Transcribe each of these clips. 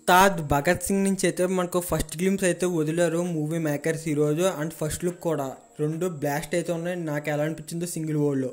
ఉస్తాద్ భగత్ సింగ్ నుంచి అయితే మనకు ఫస్ట్ గ్లిమ్స్ అయితే వదిలారు మూవీ మేకర్స్ ఈరోజు అండ్ ఫస్ట్ లుక్ కూడా రెండు బ్లాస్ట్ అయితే ఉన్నాయి నాకు ఎలా అనిపించిందో సింగిల్ వరల్డ్లో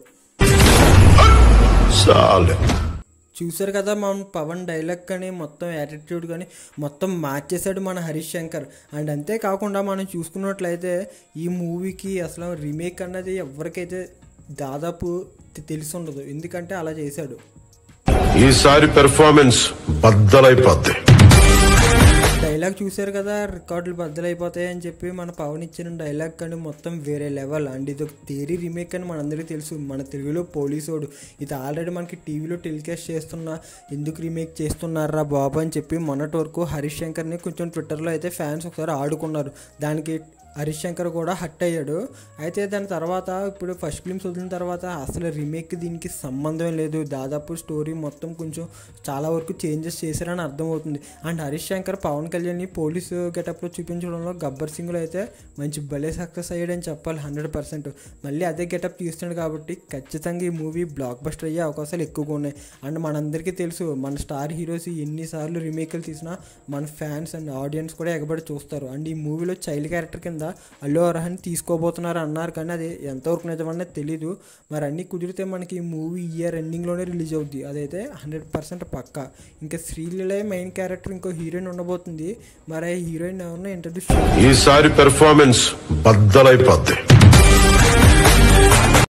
చాలు చూసారు కదా మన పవన్ డైలాగ్ కానీ మొత్తం యాటిట్యూడ్ కానీ మొత్తం మార్చేశాడు మన హరీష్ శంకర్ అండ్ అంతేకాకుండా మనం చూసుకున్నట్లయితే ఈ మూవీకి అసలు రీమేక్ అన్నది ఎవరికైతే దాదాపు తె- తెలిసి ఉండదు ఎందుకంటే అలా చేశాడు ఈసారి పెర్ఫార్మెన్స్ బద్దలైపోద్ది డైలాగ్ చూశారు కదా రికార్డులు బద్దలైపోతాయి అని చెప్పి మన పవన్ ఇచ్చిన డైలాగ్ కానీ మొత్తం వేరే లెవెల్ అండ్ ఇది ఒక థియరీ రీమేక్ అని మనందరికీ తెలుసు మన తెలుగులో పోలీసోడు ఇది ఆల్రెడీ మనకి టీవీలో టెలికాస్ట్ చేస్తున్నా ఎందుకు రీమేక్ చేస్తున్నారా బాబు అని చెప్పి మొన్నటి వరకు హరీష్ శంకర్ని కొంచెం ట్విట్టర్లో అయితే ఫ్యాన్స్ ఒకసారి ఆడుకున్నారు దానికి హరీష్ శంకర్ కూడా హట్ అయ్యాడు అయితే దాని తర్వాత ఇప్పుడు ఫస్ట్ ఫిల్మ్స్ వదిలిన తర్వాత అసలు రీమేక్ దీనికి సంబంధం లేదు దాదాపు స్టోరీ మొత్తం కొంచెం చాలా వరకు చేంజెస్ చేశారని అర్థమవుతుంది అండ్ హరీష్ శంకర్ పవన్ కళ్యాణ్ని పోలీసు గెటప్లో చూపించడంలో గబ్బర్ సింగ్లో అయితే మంచి భలే సక్సెస్ అయ్యాడని చెప్పాలి హండ్రెడ్ పర్సెంట్ మళ్ళీ అదే గెటప్ తీస్తున్నాడు కాబట్టి ఖచ్చితంగా ఈ మూవీ బ్లాక్ బస్టర్ అయ్యే అవకాశాలు ఎక్కువగా ఉన్నాయి అండ్ మనందరికీ తెలుసు మన స్టార్ హీరోస్ ఎన్నిసార్లు రీమేక్లు తీసినా మన ఫ్యాన్స్ అండ్ ఆడియన్స్ కూడా ఎగబడి చూస్తారు అండ్ ఈ మూవీలో చైల్డ్ క్యారెక్టర్ కింద అల్లు అర్హన్ తీసుకోబోతున్నారు అన్నారు కానీ అది ఎంతవరకు నిజమన్నది తెలీదు మరి అన్నీ కుదిరితే మనకి ఈ మూవీ ఇయర్ ఎండింగ్లోనే రిలీజ్ అవుద్ది అదైతే హండ్రెడ్ పర్సెంట్ పక్కా ఇంకా శ్రీలీలే మెయిన్ క్యారెక్టర్ ఇంకో హీరోయిన్ ఉండబోతుంది మరి ఆ హీరోయిన్ ఎవరినో ఇంట్రడ్యూస్ ఈసారి పెర్ఫార్మెన్స్ బద్దలైపోద్ది